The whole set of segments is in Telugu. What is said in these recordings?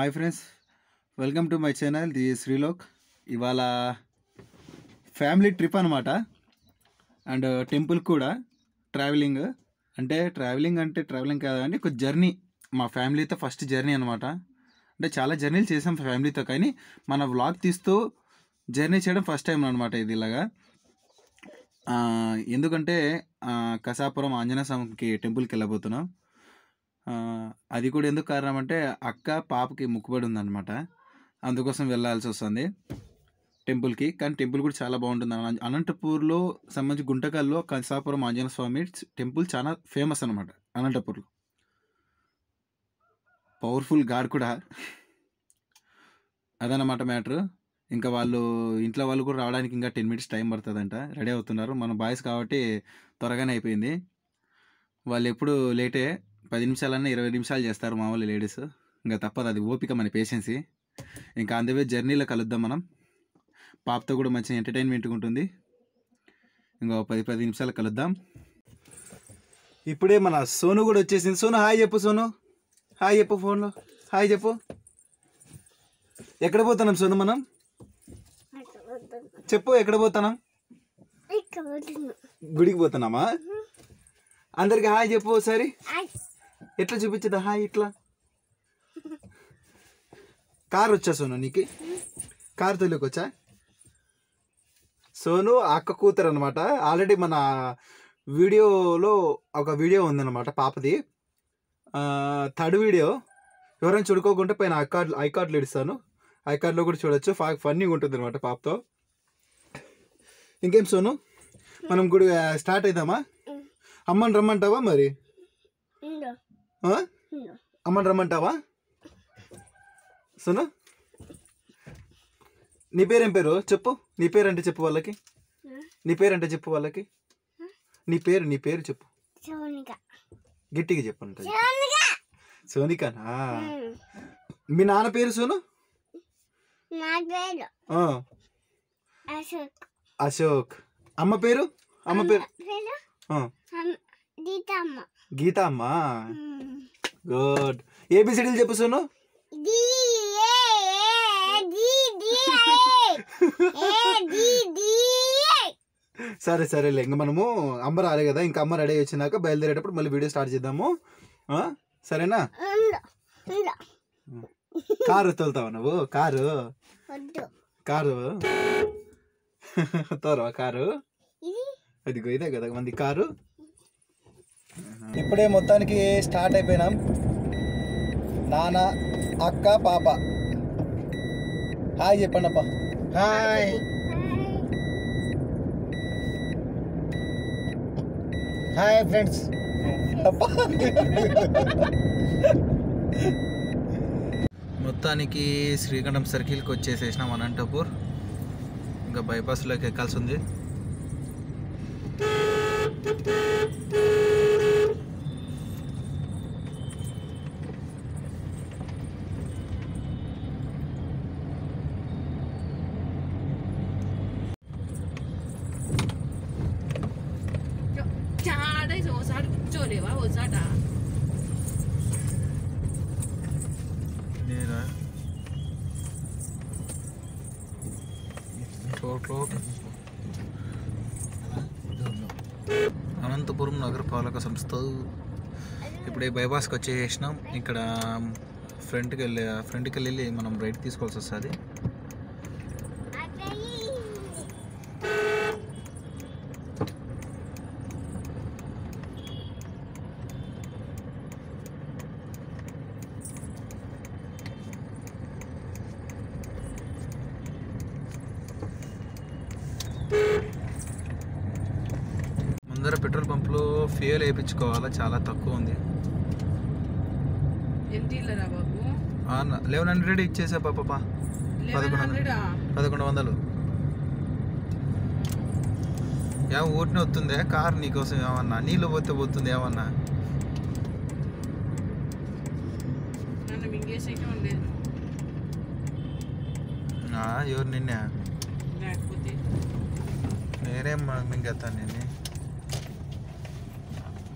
Hi friends welcome to my channel the Srilok ఇవాళ ఫ్యామిలీ ట్రిప్ అనమాట అండ్ టెంపుల్ కూడా ట్రావెలింగ్ అంటే ట్రావెలింగ్ అంటే ట్రావెలింగ్ కాదు కానీ ఒక జర్నీ మా ఫ్యామిలీతో ఫస్ట్ జర్నీ అనమాట అంటే చాలా జర్నీలు చేసాం ఫ్యామిలీతో కానీ మన వ్లాగ్ తీస్తూ జర్నీ చేయడం ఫస్ట్ టైం అనమాట ఇది ఇలాగా ఆ, ఎందుకంటే ఆ, కసాపురం ఆంజనేయ స్వామికి టెంపుల్కి వెళ్ళబోతున్నాం ఆ, అది కూడా ఎందుకు కారణం అంటే అక్క పాపకి ముక్కుబడి ఉందన్నమాట అందుకోసం వెళ్ళాల్సి వస్తుంది టెంపుల్కి కానీ టెంపుల్ కూడా చాలా బాగుంటుంది అన- అనంతపూర్లో సంబంధించి గుంటకల్లో కసాపురం ఆంజనేయ స్వామి టెంపుల్ చాలా ఫేమస్ అనమాట అనంతపూర్లో పవర్ఫుల్ గాడ్ కూడా అదనమాట మ్యాటర్ ఇంకా వాళ్ళు ఇంట్లో వాళ్ళు కూడా రావడానికి ఇంకా టెన్ మినిట్స్ టైం పడుతుందంట రెడీ అవుతున్నారు మన బాయ్స్ కాబట్టి త్వరగానే అయిపోయింది వాళ్ళు ఎప్పుడు లేటే పది నిమిషాలన్నా ఇరవై నిమిషాలు చేస్తారు మామూలు లేడీస్ ఇంకా తప్పదు అది ఓపిక మన పేషెన్సీ ఇంకా అందువే జర్నీలో కలుద్దాం మనం పాపతో కూడా మంచి ఎంటర్టైన్మెంట్ ఉంటుంది ఇంకో పది పది నిమిషాలు కలుద్దాం ఇప్పుడే మన సోను కూడా వచ్చేసింది సోను హాయ్ చెప్పు సోను హాయ్ చెప్పు ఫోన్లో హాయ్ చెప్పు ఎక్కడ పోతున్నాం సోను మనం చెప్పు ఎక్కడ పోతున్నాం గుడికి పోతున్నామా అందరికి హాయ్ చెప్పు ఒకసారి ఎట్లా చూపించదా హాయ్ ఇట్లా కార్ వచ్చా సోను నీకు కార్ తొలికొచ్చా సోను అక్క కూతురు అనమాట ఆల్రెడీ మన వీడియోలో ఒక వీడియో ఉందన్నమాట పాపది ఆ, థర్డ్ వీడియో ఎవరైనా చూడుకోకుంటే పైన ఐ కార్డ్ ఐ కార్డులు ఇస్తాను ఐ కార్డులో కూడా చూడొచ్చు ఫా ఫన్నీగా ఉంటుంది అనమాట పాపతో ఇంకేం సోను మనం గుడి స్టార్ట్ అవుదామా అమ్మని రమ్మంటావా మరి ఆ? అమ్మని రమ్మంటావా సోను నీ పేరేం పేరు చెప్పు నీ పేరు అంటే చెప్పు వాళ్ళకి నీ పేరు అంటే చెప్పు వాళ్ళకి నీ పేరు నీ పేరు చెప్పు గట్టిగా చెప్పండి సోనికానా మీ నాన్న పేరు సోను నా పేరు ఆ, అశోక్ అశోక్ అమ్మ పేరు అమ్మ పేరు పేరు ఆ, అమ్- గీతమ్మ గీత అమ్మా మ్మ్. గుడ్ ఏబిసిడీలు చెప్పు Sonu D A A D D A A D D A. సరే సరేలే ఇంకా మనము అమ్మ రాలే కదా ఇంకా అమ్మ రెడీ వచ్చినాక బయలుదేరేటప్పుడు మళ్ళీ వీడియో స్టార్ట్ చేద్దాము ఆ, సరేనా ఉండు, ఉండు. కారు తోలుతావా నువ్వు కారు వద్దు కారు తోరవా కారు ఇది అదిగో ఇదే కదా మంది కారు ఇప్పుడే మొత్తానికి స్టార్ట్ అయిపోయినాం నాన్న అక్క పాప హాయ్ చెప్పండి అప్ప హాయ్ హాయ్ ఫ్రెండ్స్ మొత్తానికి శ్రీకంఠం సర్కిల్కి వచ్చేసేసినాం అనంతపూర్ ఇంకా బైపాస్లోకి ఎక్కాల్సి ఉంది 家那时候啥做的哇，我啥的。 నేనా అనంతపురం నగరపాలక సంస్థ ఇప్పుడే బైపాస్కి వచ్చేసినాం ఇక్కడ ఫ్రంట్కి వెళ్ళి ఫ్రంట్కి వెళ్ళి మనం రైట్ తీసుకోవాల్సి వస్తుంది అక్కయ్య. ముందర పెట్రోల్ పంప్లో ఫ్యూయల్ వేయించుకోవాలా చాలా తక్కువ ఉంది ఎంత ఇల్లరా బాబు లెవెన్ హండ్రెడ్ ఇచ్చేసా పాప లెవెన్ హండ్రెడ్ పదకొండు వందలు యా ఊరిని వస్తుందే కార్ నీకోసం ఏమన్నా నీళ్ళు పోతే పోతుంది ఏమన్నా నన్ను మింగేసేకే ఉండేది ఆ, ఎవరు నిన్నే లేకపోతే నేనేం మింగేస్తాను నిన్ను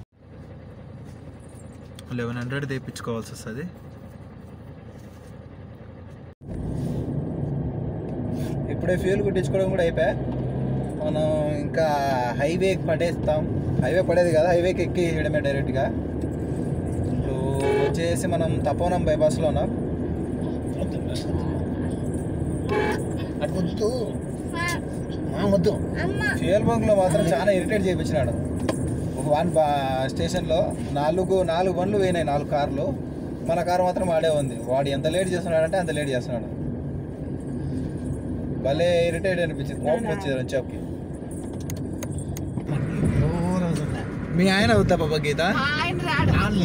లెవెన్ హండ్రెడ్ తెప్పించుకోవాల్సి వస్తుంది అప్పుడే ఫ్యూల్ కుట్టించుకోవడం కూడా అయిపోయా మనం ఇంకా హైవే పడేస్తాం హైవే పడేది కదా హైవేకి ఎక్కి వేయడమే డైరెక్ట్గా ఇప్పుడు వచ్చేసి మనం తపోనం బైపాస్లో ఉన్నాం అటు వద్దు మా వద్దు అమ్మ ఫ్యూయల్ బంక్లో మాత్రం చాలా ఇరిటేట్ చేయించినాడు ఒక వన్ బా స్టేషన్లో నాలుగు నాలుగు బండ్లు పోయినాయి నాలుగు కార్లు మన కారు మాత్రం ఆడే ఉంది వాడు ఎంత లేట్ చేస్తున్నాడంటే అంత లేట్ చేస్తున్నాడు భలే ఇరిటేట్ అనిపించింది కోపం వచ్చేది వచ్చాకి ఎవరు అవసరం లే. మీ ఆయన అవుతా బాబా గీత ఆయన రాడు రానులే.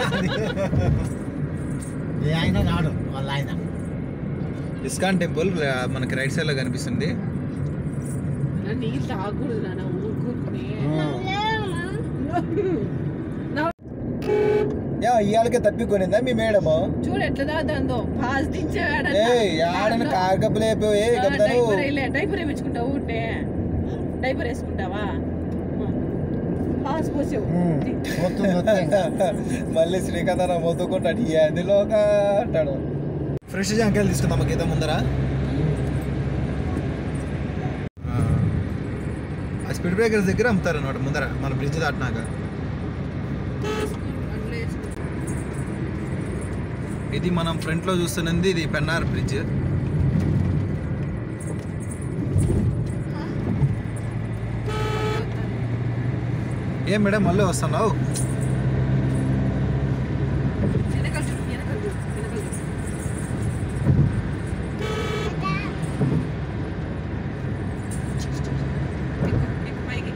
ఏ ఆయన రాడు వాళ్ళ ఆయన ఇస్కాన్ టెంపుల్ మనకి రైట్ సైడ్ లో కనిపిస్తుంది నా నీళ్ళు తాగకూడదు నాన్న ఊరుకుని యా ఇవాళకే తప్పికొనిందా మీ మేడము చూడు ఎట్లా తాగుతుందో పాస్ దించేవాడు ఏ ఆడని కాకపులేపోయి గబ్దను డైపర్ వేయలే డైపర్ వేయించుకుంటావు ఉంటే డైపర్ వేసుకుంటావా పాస్ పోసావు వస్తుంది వస్తుంది ఇంకా. మళ్ళీ శ్రీకాంత్ మొత్తుకుంటాడు ఎందులో అంటాడు ఫ్రెష్ జాంకాయలు తీసుకుందాం గీత ముందర ఆ స్పీడ్ బ్రేకర్స్ దగ్గర అమ్ముతారు అనమాట ముందర మన బ్రిడ్జ్ దాటినాక అందులో వేసుకో. ఇది మనం ఫ్రంట్ లో చూస్తున్నది ఇది పెన్నార్ బ్రిడ్జ్ ఏం మేడం మళ్ళీ వస్తున్నావు వెనకాల చూడు, వెనకాల చూడు, వెనకాల చూడు. ఎక్కు, ఎక్కు పైకి.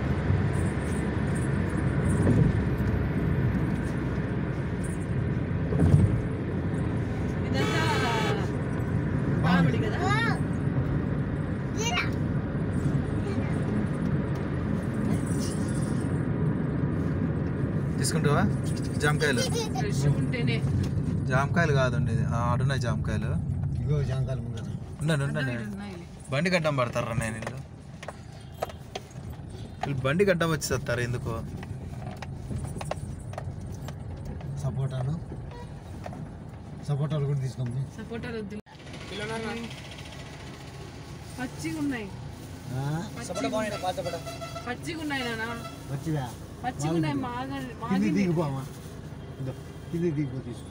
ఇదంతా మామిడి కదా తీసుకుంటావా జామకాయలు ఫ్రెష్ ఉంటేనే జామకాయలు కాదండి ఇది. ఆ, ఆడున్నాయి జామకాయలు ఇగో జాంకాయలు ముందర ఉండండి ఉండండి ఉన్నాయిలే. బండి గడ్డం పడతారా నేను వీళ్ళు వీళ్ళు బండి గడ్డం వచ్చి వస్తారు ఎందుకో సపోటాను సపోటాలు కూడా తీసుకోండి సపోటాలు వద్దు పచ్చిగా ఉన్నాయి పచ్చిగా ఉన్నాయి నాన్న వచ్చిదా పచ్చిగా ఉన్నాయి మాగ కింది మాగింది దిగిపోమా ఇదో కింది దిగిపో తీసుకో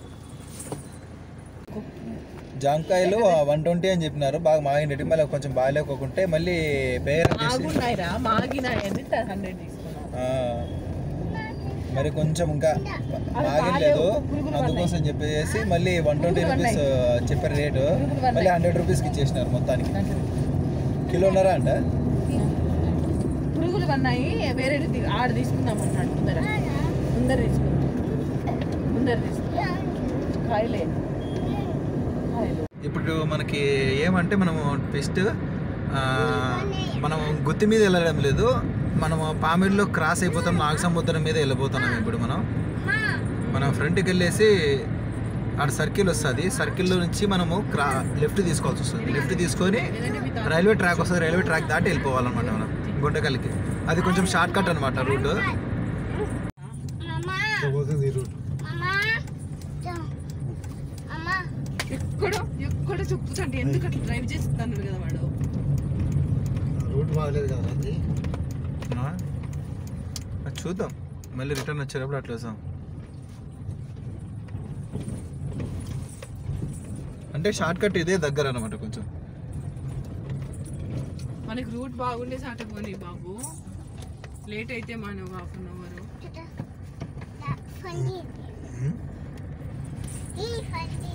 జామకాయలు వన్ ట్వంటీ అని చెప్పినారు బాగా మాగినట్టు మళ్ళీ కొంచెం బాగాలేకోకుంటే మళ్ళీ బేరం చేసి మాగున్నాయిరా మాగినాయి అని హండ్రెడ్ తీసుకున్నాం ఆ, మరి కొంచెం ఇంకా మాగలేదు అందుకోసం చెప్పేసి మళ్ళీ వన్ ట్వంటీ రూపీస్ చెప్పారు రేటు మళ్ళీ హండ్రెడ్ రూపీస్కి ఇచ్చేసినారు మొత్తానికి కిలోన్నర అంట పురుగులు ఉన్నాయి వేరే ఆడ తీసుకుందాం అన్నాడు ముందర ముందర తీసుకుందాం ముందర తీసుకుందాం కాయలే కాయలు ఇప్పుడు మనకి ఏమంటే మనము ట్విస్ట్ మనం గుత్తి మీద వెళ్ళడం లేదు మనము పామిడిలో క్రాస్ అయిపోతాం నాగసముద్రం మీద వెళ్ళిపోతున్నాం ఇప్పుడు మనం మనం ఫ్రంట్కి వెళ్ళేసి ఆడ సర్కిల్ వస్తుంది సర్కిల్లో నుంచి మనము క్రా లెఫ్ట్ తీసుకోవాల్సి వస్తుంది లెఫ్ట్ తీసుకొని రైల్వే ట్రాక్ వస్తుంది రైల్వే ట్రాక్ దాటి వెళ్ళిపోవాలన్నమాట మనం గుంటకల్కి అది కొంచెం షార్ట్ కట్ అనమాట రూట్ అమ్మా ఇదో పోతుంది ఈ రూట్ అమ్మా అమ్మా ఎక్కడో ఎక్కడో చెప్పుతంటే ఎందుకు అట్లా డ్రైవ్ చేస్తాను కదా వాడు రూట్ బాగలేదు కదా అది అది చూద్దాం మళ్ళీ రిటర్న్ వచ్చేటప్పుడు అట్లా వస్తాం అంటే షార్ట్ కట్ ఇదే దగ్గర అనమాట కొంచెం మనకి రూట్ బాగుండే సాట పోనీ బాబు లేట్ అయితే మనం హాఫ్ అన్ అవర్ ఫండి ఈ ఫండి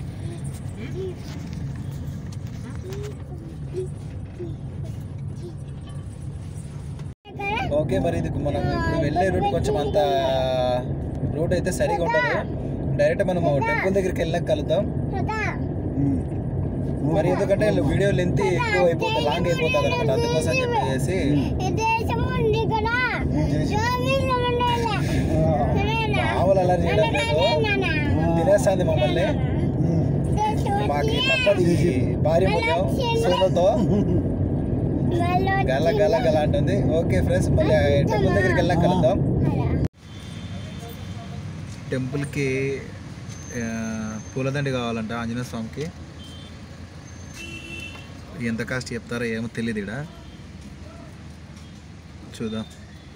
ఓకే మరి ఇది మనం ఇప్పుడు వెళ్ళే రూట్ కొంచెం అంత రూట్ అయితే సరిగా ఉండదు డైరెక్ట్ మనం టెంపుల్ దగ్గరికి వెళ్ళాక కలుద్దాం కదా మరి ఎందుకంటే వీడియో లెంత్ ఎక్కువ అయిపోతుంది లాంగ్ అయిపోతుంది అనమాట అందుకోసం చెప్పేసి దేశం ఉంది కదా జోబీలో ఉండాలి ఆవులు అలా చేయడం లేదు తినేస్తుంది మమ్మల్ని మాకు తప్పది ఈ భారీ మూల్యం సోలోతో గల గల గల అంటుంది ఓకే ఫ్రెండ్స్ మళ్ళీ టెంపుల్ దగ్గరికి వెళ్ళాక కలుద్దాం టెంపుల్కి పూలదండి కావాలంట ఆంజనేయ స్వామికి ఎంత కాస్ట్ చెప్తారో ఏమో తెలియదు ఇక్కడ చూద్దాం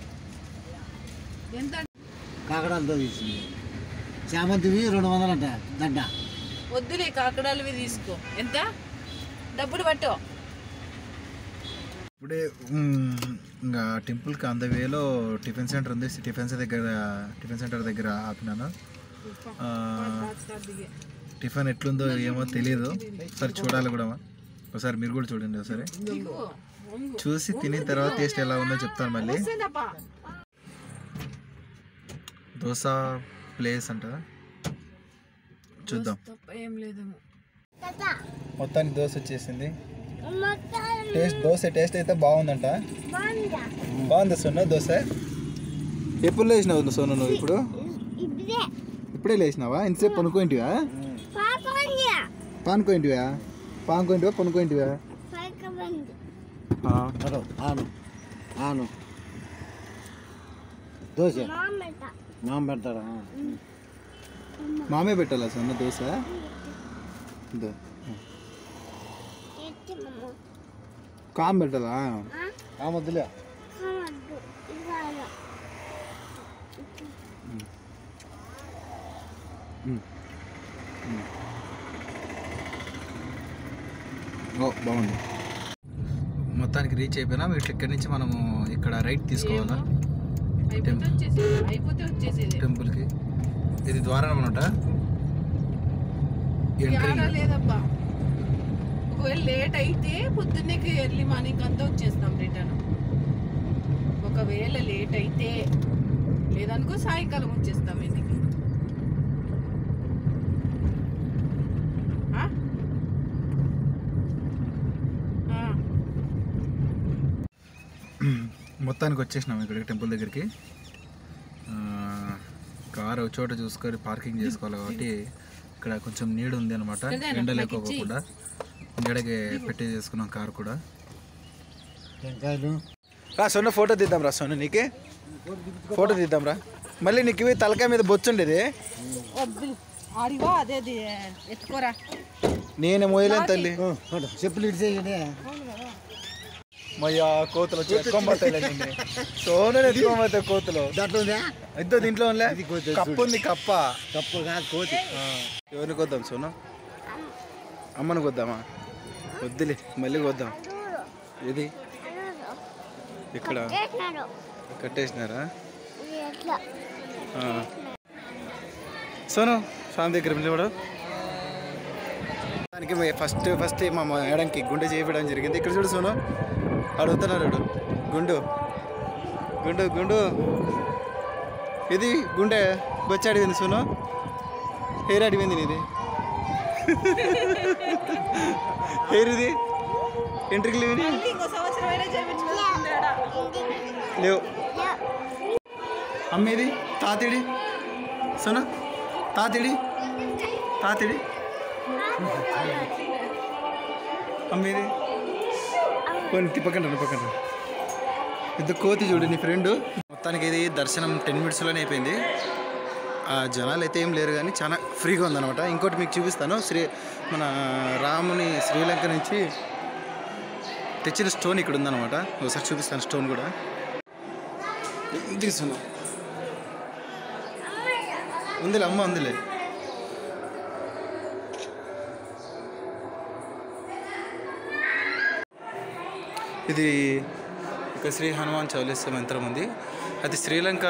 ఎంత కాకడాలతో తీసింది చామంతివి రెండు వందలు అంట దండ వద్దులే కాకడాలవి తీసుకో ఎంత డబ్బులు పట్టు ఇప్పుడే మ్, ఇంకా టెంపుల్కి అంద వేలో టిఫిన్ సెంటర్ ఉంది టిఫిన్ సెంటర్ దగ్గర టిఫిన్ సెంటర్ దగ్గర ఆపినాను ఆ, టిఫిన్ ఎట్లుందో ఏమో తెలియదు ఒకసారి చూడాలి కూడా ఒకసారి మీరు కూడా చూడండి ఒకసారి చూసి తినిన తర్వాత టేస్ట్ ఎలా ఉందో చెప్తాను మళ్ళీ దోశ ప్లేస్ అంట చూద్దాం తప్ప ఏం లేదేమో తాత మొత్తానికి దోశ వచ్చేసింది మొత్తం టేస్ట్ దోశ టేస్ట్ అయితే బాగుందంట బాగుందా బాగుంది సోను దోశ ఎప్పుడు లేచినావు సోను నువ్వు ఇప్పుడు ఇప్పుడే ఇప్పుడే లేచినావా ఇంతసేపు పనుకోయింటివా పాపండి పానుకోయింటివా పానుకోయింటివా పనుకోయింటివా పైకబండి హలో ఆను ఆను దోశ మామట నామ పెడతాడా మామే పెట్టాలా సోను దోశ ఇదో. ఎత్తి మమ్మ కామ్ పెట్టాలా ఆ వద్దులే కావద్దు ఇవాళ ఓ బాగుంది మొత్తానికి రీచ్ అయిపోయినా ఇట్లా ఇక్కడి నుంచి మనము ఇక్కడ రైట్ తీసుకోవాలా అయిపోతే వచ్చేసేది అయిపోతే వచ్చేసేది టెంపుల్కి ఇది ద్వారం అనమాట ఎంట్రీ యాడా లేదబ్బా ఒకవేళ లేట్ అయితే పొద్దున్నే ఎర్లీ మార్నింగ్ అంతా వచ్చేస్తాం రిటర్న్ ఒకవేళ లేట్ అయితే లేదనుకో సాయంకాలం వచ్చేస్తాం ఇంటికి ఆ? ఆ. మొత్తానికి వచ్చేసినాం ఇక్కడికి టెంపుల్ దగ్గరికి ఆ, కారు ఒక చోట చూసుకొని పార్కింగ్ చేసుకోవాలి కాబట్టి ఇక్కడ కొంచెం నీడు ఉంది అనమాట ఎండ లేకోకుండా నీడకి పెట్టి చేసుకున్నాం కారు కూడా టెంకాయలు రా సొన్న ఫోటో తీద్దాం రా సొన్న నీకే ఫోటో తీద్దాం రా మళ్ళీ నీకు ఇవి తలకాయ మీద బొచ్చుండేది ఆడివా అదే అది ఎత్తుకోరా నేను మోయలేను తల్లి ఓ, హలో, చెప్పులు ఇడిచేయండి మయ్యా కోతులు వచ్చి ఎత్తుకోబోతాయి నిన్ను సోను ఎత్తుకోబోతాయి కోతులు దాంట్లో ఉందా ఇద్దో దీంట్లో ఉందిలే? ఇది కోతి, కప్పు ఉంది కప్ప తప్పు కాదు కోతి ఆ, ఎవరిని కొద్దాం సోను అమ్మని కొద్దామా వద్దులే మళ్ళీ కొద్దాం ఇది ఇక్కడ చేసినారు కట్టేసినారా ఇది ఎట్లా ఆ. సోను స్వామి దగ్గర నిలబడు దానికి ఫస్ట్ ఫస్ట్ మా మేడంకి గుండె చేయించడం జరిగింది ఇక్కడ చూడు సోను అడుగుతున్నాడు వాడు. గుండు గుండు గుండు ఇది గుండె బొచ్చి అడిగింది సోను హెయిర్ అడిగింది నీది హెయిర్ ఇది ఎంట్రీకి లేవు ఇంకో సంవత్సరం అయినా చేయించుకుంటాడా లేవు అమ్మేది తాతిడి సోనా తాతిడి తాతిడి అమ్మేది కొన్ని తిప్పకండి తిప్పకండి పెద్ద కోతి చూడు నీ ఫ్రెండ్ మొత్తానికి ఇది దర్శనం టెన్ మినిట్స్లోనే అయిపోయింది ఆ జనాలు అయితే ఏం లేరు కానీ చాలా ఫ్రీగా ఉందన్నమాట ఇంకోటి మీకు చూపిస్తాను శ్రీ మన రాముని శ్రీలంక నుంచి తెచ్చిన స్టోన్ ఇక్కడ ఉందన్నమాట ఒకసారి చూపిస్తాను స్టోన్ కూడా తీసుకున్నా ఉందిలే అమ్మ ఉందిలే ఇది ఇక శ్రీ హనుమాన్ చాలీస మంత్రం ఉంది అది శ్రీలంక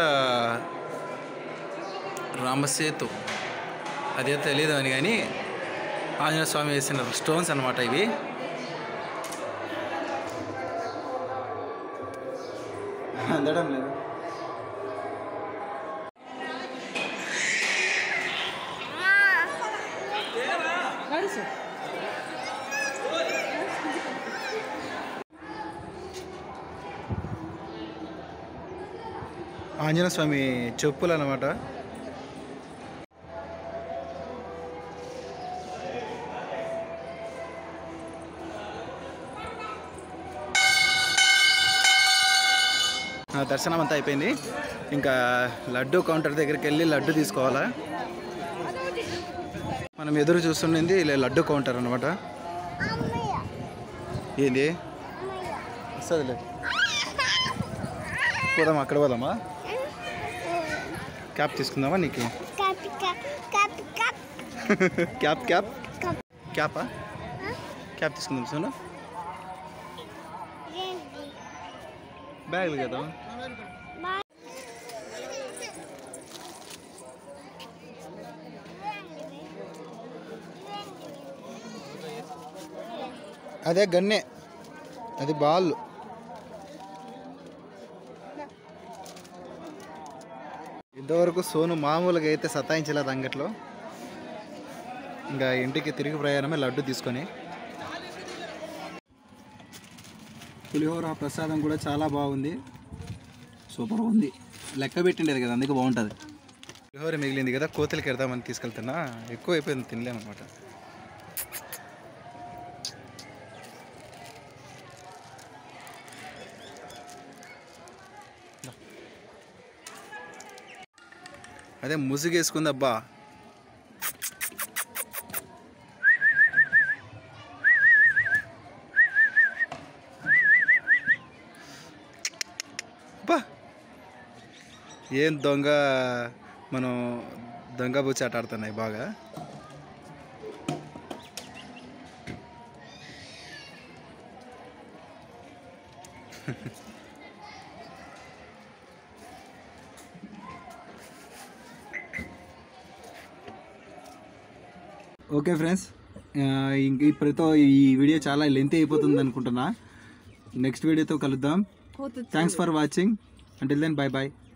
రామసేతు అదే తెలియదు అని కానీ ఆంజనేయ స్వామి వేసిన స్టోన్స్ అన్నమాట ఇవి అందడం లేదు నడుసు ఆంజనేయ స్వామి చెప్పులు అనమాట దర్శనం అంతా అయిపోయింది ఇంకా లడ్డు కౌంటర్ దగ్గరికి వెళ్ళి లడ్డు తీసుకోవాలా మనం ఎదురు చూస్తుండేది ఇలా లడ్డు కౌంటర్ అనమాట ఏంది వస్తుందిలే పోదామా అక్కడ పోదామా క్యాప్ తీసుకుందామా నీకు cup cup cup cup cap cap cup క్యాపా క్యాప్ తీసుకుందాం సోను ఏంటి బ్యాగులు కదా బాయ్ అదే గన్నే అది బాల్ ఇంతవరకు సోను మామూలుగా అయితే సతాయించలేదు అంగట్లో ఇంకా ఇంటికి తిరిగి ప్రయాణమే లడ్డు తీసుకొని పులిహోర ప్రసాదం కూడా చాలా బాగుంది సూపర్ ఉంది లెక్క పెట్టిండేది కదా అందుకే బాగుంటుంది పులిహోర మిగిలింది కదా కోతలకి వెళ్దామని తీసుకెళ్తున్నా ఎక్కువ అయిపోయింది తినలేను అనమాట అదే ముసుగేసుకుంది అబ్బా అబ్బా ఏం దొంగ మనం దొంగ బుచ్చాట ఆడుతున్నాయి బాగా ఓకే ఫ్రెండ్స్ ఇంక ఇప్పుడుతో ఈ వీడియో చాలా లెంత్ అయిపోతుంది అనుకుంటున్నా నెక్స్ట్ వీడియోతో కలుద్దాం thanks for watching until then bye bye